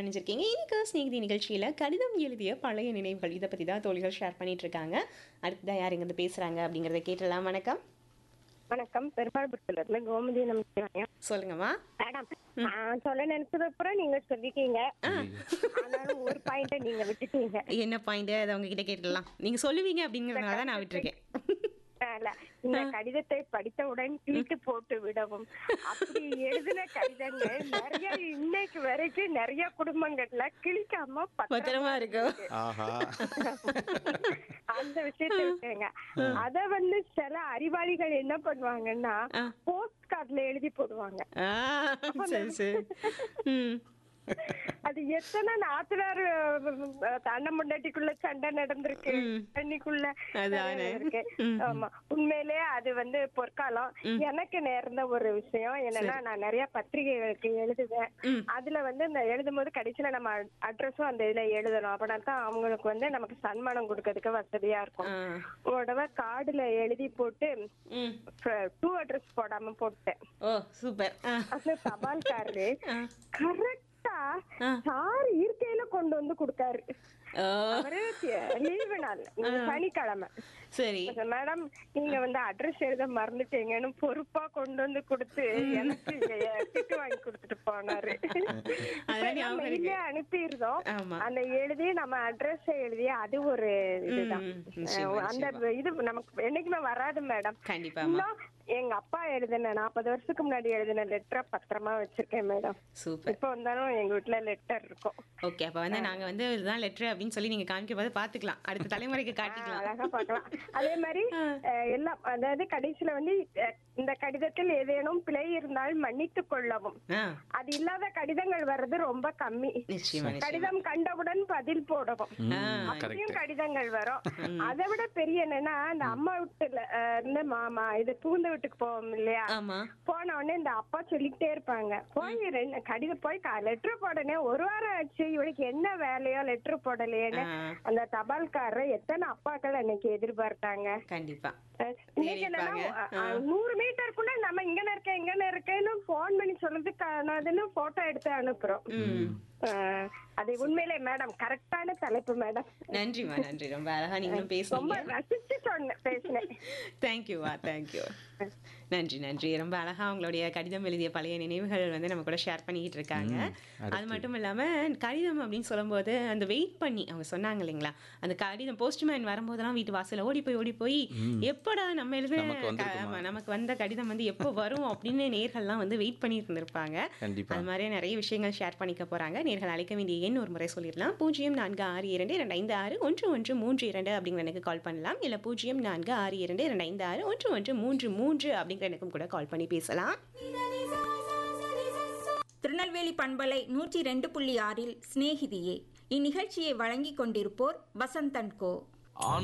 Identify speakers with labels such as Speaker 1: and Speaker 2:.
Speaker 1: இணைஞ்சிருக்கீங்க இன்னைக்கு ஸ்நேகிதி நிகழ்ச்சியில் கடிதம் எழுதிய பழைய நினைவுகள் இதை பற்றி தான் தோழிகள் ஷேர் பண்ணிட்டு இருக்காங்க அடுத்ததான் யார் இங்கிருந்து பேசுகிறாங்க அப்படிங்கிறத கேட்டலாம் வணக்கம்
Speaker 2: வணக்கம் பெருமாள்புரத்துல இருந்து கோமதி நமச்சிவாயம்
Speaker 1: சொல்லுங்கம்மா
Speaker 2: மேடம் நான் சொல்ல நினைச்சது அப்புறம் நீங்க சொல்லிட்டீங்க ஆனாலும் ஒரு பாயிண்ட நீங்க விட்டுட்டீங்க
Speaker 1: என்ன பாயிண்ட் அதை உங்ககிட்ட கேட்டுடலாம் நீங்கள் சொல்லுவீங்க அப்படிங்கிறதுனால தான் நான் விட்டுருக்கேன்
Speaker 2: இல்ல, இந்த கடிதத்தை படித்தவுடன் கிழித்து போட்டு விடவும் அப்படி எழுதின கடிதங்கள் நிறைய இன்னைக்கு வரைக்கும் நிறைய குடும்பங்கள்ல கிழிக்காம
Speaker 1: பத்திரமா
Speaker 2: பத்திரமா
Speaker 1: இருக்கும்
Speaker 3: ஆஹா
Speaker 2: அந்த விஷயத்தை விட்டுருங்க அத வந்து சில அறிவாளிகள் என்ன பண்ணுவாங்கன்னா
Speaker 1: ஆ.
Speaker 2: போஸ்ட் கார்ட்ல எழுதி போடுவாங்க
Speaker 1: ஆ சரி சரி ம்
Speaker 2: அது எத்தனை நாத்தனார் அண்ணன் முண்டாட்டிக்குள்ள சண்டை நடந்திருக்கு
Speaker 1: ம்.
Speaker 2: தண்ணிக்குள்ள
Speaker 1: அதானே.
Speaker 2: இருக்கு
Speaker 1: ம்.
Speaker 2: ஆமா உண்மையிலே அது வந்து பொற்காலம் எனக்கு நேர்ந்த ஒரு விஷயம் என்னன்னா நான் நிறைய பத்திரிகைகளுக்கு எழுதுவேன்
Speaker 1: ம்.
Speaker 2: அதுல வந்து இந்த எழுதும் போது கடைசியில நம்ம அட்ரஸும் அந்த இதுல எழுதணும் அப்படின்னா தான் அவங்களுக்கு வந்து நமக்கு சன்மானம் கொடுக்கறதுக்கு வசதியா இருக்கும்
Speaker 1: ஆ
Speaker 2: உடனே கார்டுல எழுதி போட்டு
Speaker 1: ம்
Speaker 2: டூ அட்ரஸ் போடாம போட்டேன்
Speaker 1: ஓ சூப்பர் ஆ
Speaker 2: அந்த தபால்காரரு
Speaker 1: ஆ.
Speaker 2: கரெக்டா
Speaker 1: ஆ.
Speaker 2: சார் இருக்கையில கொண்டு வந்து கொடுத்தாரு
Speaker 1: ஓ
Speaker 2: அவரு லீவு நாள் இந்த சனிக்கிழமை
Speaker 1: சரி
Speaker 2: மேடம் நீங்க வந்து அட்ரஸ் எழுத மறந்துட்டீங்கன்னு பொறுப்பா கொண்டு வந்து கொடுத்து எனக்கு எ- திட்டு வாங்கி கொடுத்துட்டு போனாரு
Speaker 1: அதெல்லாம் ஞாபகம் இருக்கு.
Speaker 2: மெயிலே அனுப்பியிருந்தோம்
Speaker 1: ஆமா.
Speaker 2: அந்த எழுதி நம்ம அட்ரஸ் எழுதி அது ஒரு இதுதான்
Speaker 1: ம், நிச்சயமா,
Speaker 2: அஹ் அந்த இது நமக்கு என்னைக்குமே வராது மேடம்
Speaker 1: கண்டிப்பாமா
Speaker 2: இன்னும் எங்க அப்பா எழுதின நாற்பது வருஷத்துக்கு முன்னாடி எழுதின லெட்டரை பத்திரமா வச்சிருக்கேன் மேடம்
Speaker 1: சூப்பர்
Speaker 2: இப்ப வந்தாலும் எங்க வீட்டுல லெட்டர் இருக்கும்
Speaker 1: ஓகே அப்ப வந்து நாங்க வந்து இதுதான் லெட்டர் அப்படின்னு சொல்லி நீங்க காமிக்க போது பாத்துக்கலாம் அடுத்த தலைமுறைக்கு காட்டிக்கலாம்
Speaker 2: அழகா பார்க்கலாம் அதே மாதிரி அஹ், எல்லாம் அதாவது கடைசியில வந்து அஹ், இந்த கடிதத்தில் ஏதேனும் பிழை இருந்தால் மன்னித்துக் கொள்ளவும்
Speaker 1: ஆ
Speaker 2: அது இல்லாத கடிதங்கள் வர்றது ரொம்ப கம்மி
Speaker 1: நிச்சயமா நிச்சயமா
Speaker 2: கடிதம் கண்டவுடன் பதில் போடவும்
Speaker 1: ஆ
Speaker 2: அப்படியும் கடிதங்கள் வரும் அதை விட பெரிய என்னன்னா இந்த அம்மா வீட்டுல அஹ், இருந்து மாமா இது புகுந்த வீட்டுக்கு போவோம் இல்லையா
Speaker 1: ஆமா
Speaker 2: போன உடனே இந்த அப்பா சொல்லிக்கிட்டே இருப்பாங்க போய் ரெண்டு கடிதம் போய் லெட்டர் போடனே ஒரு வாரம் ஆச்சு இவளுக்கு என்ன வேலையோ லெட்டர் போடலையேன்னு
Speaker 1: ஆ.
Speaker 2: அந்த தபால்காரர் எத்தனை அப்பாக்கள் அன்னைக்கு எதிர்பார்த்தாங்க
Speaker 1: கண்டிப்பா
Speaker 2: அஹ் இன்னைக்கு என்னன்னா
Speaker 1: தேடிப்பாங்க.
Speaker 2: அஹ், நூறு மீட்டருக்குள்ள நம்ம இங்க இருக்க இங்க இருக்கேன்னு போன் பண்ணி சொல்றது காணாதுன்னு போட்டோ எடுத்து அனுப்புறோம்
Speaker 1: ம்
Speaker 2: அஹ், அது உண்மையிலே மேடம் கரெக்டான தலைப்பு மேடம்
Speaker 1: நன்றிமா நன்றி ரொம்ப அழகா நீங்களும்
Speaker 2: ரொம்ப
Speaker 1: பேசுனீங்க
Speaker 2: ரசிச்சு சொன்னேன் பேசினேன்
Speaker 1: தேங்க்யூவா தேங்க்யூ நன்றி நன்றி ரொம்ப அழகா உங்களுடைய கடிதம் எழுதிய பழைய நினைவுகள் வந்து நம்ம கூட ஷேர் பண்ணிக்கிட்டு இருக்காங்க அது மட்டும் இல்லாம கடிதம் அப்படின்னு சொல்லும்போது அந்த வெயிட் பண்ணி அவங்க சொன்னாங்க இல்லைங்களா அந்த கடிதம் போஸ்ட்மேன் வரும்போதெல்லாம் வீட்டு வாசல்ல ஓடி போய் ஓடி போய் எப்படா நம்ம எழுதின
Speaker 3: நமக்கு
Speaker 1: க-
Speaker 3: வந்திருக்குமா?
Speaker 1: ஆமா, நமக்கு வந்த கடிதம் வந்து எப்போ வரும் அப்படின்னு நேர்கள்லாம் வந்து வெயிட் பண்ணிட்டு இருந்திருப்பாங்க
Speaker 3: கண்டிப்பா
Speaker 1: அது மாதிரி நிறைய விஷயங்கள் ஷேர் பண்ணிக்க போறாங்க நேர்கள் அழைக்க வேண்டிய எண் ஒரு முறை சொல்லிடலாம் பூஜ்ஜியம் நான்கு ஆறு இரண்டு இரண்டு ஐந்து ஆறு ஒன்று ஒன்று மூன்று இரண்டு அப்படிங்கிற எனக்கு கால் பண்ணலாம் இல்லை பூஜ்ஜியம் நான்கு ஆறு இரண்டு இரண்டு ஐந்து ஆறு ஒன்று ஒன்று மூன்று மூன்று அப்படிங்கிற எனக்கும் கூட கால் பண்ணி பேசலாம்
Speaker 4: திருநெல்வேலி பண்பலை நூற்றி ரெண்டு புள்ளி ஆறில் சிநேகிதியே இந்நிகழ்ச்சியை வழங்கிக் கொண்டிருப்போர் வசந்தன் கோ
Speaker 5: ஆண்